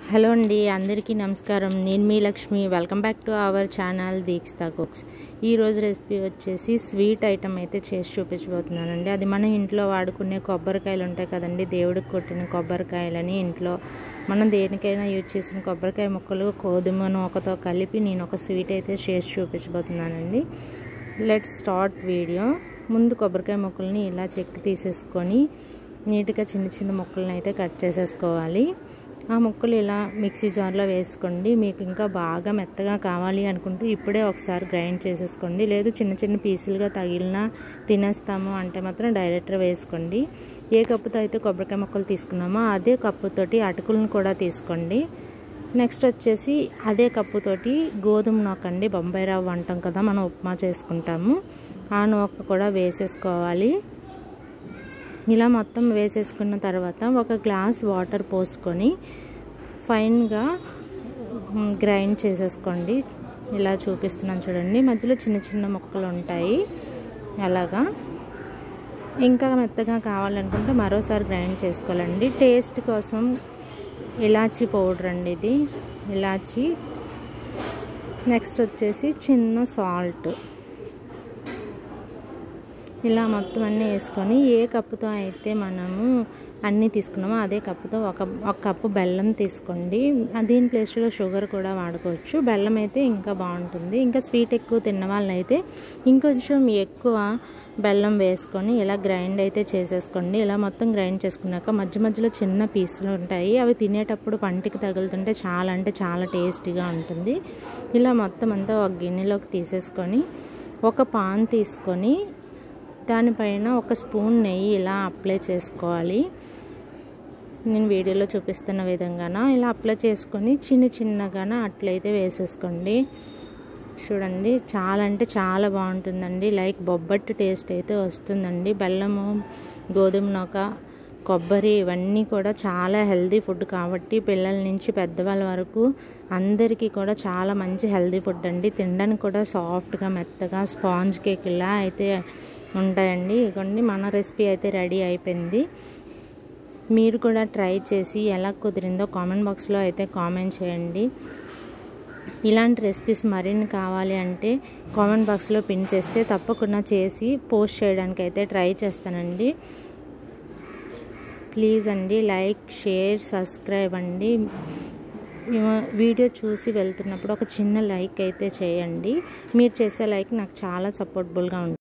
hello అండి అందరికీ నమస్కారం నేను మీ Lakshmi welcome back to our channel Deekshitha cooks ఈరోజు రెసిపీ వచ్చేసి స్వీట్ ఐటమ్ అయితే చేసి చూపించబోతున్నానండి అది మనం ఇంట్లో వాడుకునే కొబ్బరికాయలు ఉంటాయి కదండి దేవుడికి కొట్టిన కొబ్బరికాయలని ఇంట్లో మనం దేనికైనా యూజ్ చేసిన కొబ్బరికాయ ముక్కలు గోధుమ నూకతో కలిపి నేను ఒక స్వీట్ అయితే చేసి చూపించబోతున్నానండి లెట్స్ స్టార్ట్ వీడియో ముందు కొబ్బరికాయ ముక్కల్ని ఇలా చెక్కి తీసేసుకొని నీట్గా చిన్న చిన్న ముక్కలను అయితే కట్ చేసేసుకోవాలి ఆ ముక్కలు ఇలా మిక్సీ జార్లో వేసుకోండి మీకు ఇంకా బాగా మెత్తగా కావాలి అనుకుంటే ఇప్పుడే ఒకసారి గ్రైండ్ చేసేసుకోండి లేదు చిన్న చిన్న పీసులుగా తగిలినా తినేస్తాము అంటే మాత్రం డైరెక్ట్గా వేసుకోండి ఏ కప్పుతో అయితే కొబ్బరికాయ ముక్కలు తీసుకున్నామో అదే కప్పుతోటి అటుకులను కూడా తీసుకోండి నెక్స్ట్ వచ్చేసి అదే కప్పుతోటి గోధుమ నూకండి బొంబాయి రవ్వ అంటాం కదా మనం ఉప్మా చేసుకుంటాము ఆ నూక కూడా వేసేసుకోవాలి ఇలా మొత్తం వేసేసుకున్న తర్వాత ఒక గ్లాస్ వాటర్ పోసుకొని ఫైన్గా గ్రైండ్ చేసేసుకోండి ఇలా చూపిస్తున్నాను చూడండి మధ్యలో చిన్న చిన్న ముక్కలు ఉంటాయి అలాగా ఇంకా మెత్తగా కావాలనుకుంటే మరోసారి గ్రైండ్ చేసుకోవాలండి టేస్ట్ కోసం ఇలాచీ పౌడర్ అండి ఇది ఇలాచీ నెక్స్ట్ వచ్చేసి చిన్న సాల్ట్ ఇలా మొత్తం అన్నీ వేసుకొని ఏ కప్పుతో అయితే మనము అన్నీ తీసుకున్నామో అదే కప్పుతో ఒక ఒక కప్పు బెల్లం తీసుకోండి దీని ప్లేస్లో షుగర్ కూడా వాడుకోవచ్చు బెల్లం అయితే ఇంకా బాగుంటుంది ఇంకా స్వీట్ ఎక్కువ తిన్న వాళ్ళైతే ఇంకొంచెం ఎక్కువ బెల్లం వేసుకొని ఇలా గ్రైండ్ అయితే చేసేసుకోండి ఇలా మొత్తం గ్రైండ్ చేసుకున్నాక మధ్య మధ్యలో చిన్న పీసులు ఉంటాయి అవి తినేటప్పుడు పంటికి తగులుతుంటే చాలా అంటే చాలా టేస్టీగా ఉంటుంది ఇలా మొత్తం అంతా ఒక గిన్నెలోకి తీసేసుకొని ఒక పాన్ తీసుకొని దానిపైన ఒక స్పూన్ నెయ్యి ఇలా అప్లై చేసుకోవాలి నేను వీడియోలో చూపిస్తున్న విధంగాన ఇలా అప్లై చేసుకొని చిన్న చిన్నగాన అట్లయితే వేసేసుకోండి చూడండి చాలా అంటే చాలా బాగుంటుందండి లైక్ బొబ్బట్టు టేస్ట్ అయితే వస్తుందండి బెల్లము గోధుమ నూక కొబ్బరి ఇవన్నీ కూడా చాలా హెల్దీ ఫుడ్ కాబట్టి పిల్లల నుంచి పెద్దవాళ్ళ వరకు అందరికీ కూడా చాలా మంచి హెల్దీ ఫుడ్ అండి తినడానికి కూడా సాఫ్ట్గా మెత్తగా స్పాంజ్ కేక్ ఇలా అయితే ఉంటాయండి ఇవ్వండి మన రెసిపీ అయితే రెడీ అయిపోయింది మీరు కూడా ట్రై చేసి ఎలా కుదిరిందో కామెంట్ బాక్స్లో అయితే కామెంట్ చేయండి ఇలాంటి రెసిపీస్ మరిన్ని కావాలి అంటే కామెంట్ బాక్స్లో పిన్ చేస్తే తప్పకుండా చేసి పోస్ట్ చేయడానికి అయితే ట్రై చేస్తానండి ప్లీజ్ అండి లైక్ షేర్ సబ్స్క్రైబ్ అండి వీడియో చూసి వెళ్తున్నప్పుడు ఒక చిన్న లైక్ అయితే చేయండి మీరు చేసే లైక్ నాకు చాలా సపోర్టబుల్గా ఉంటుంది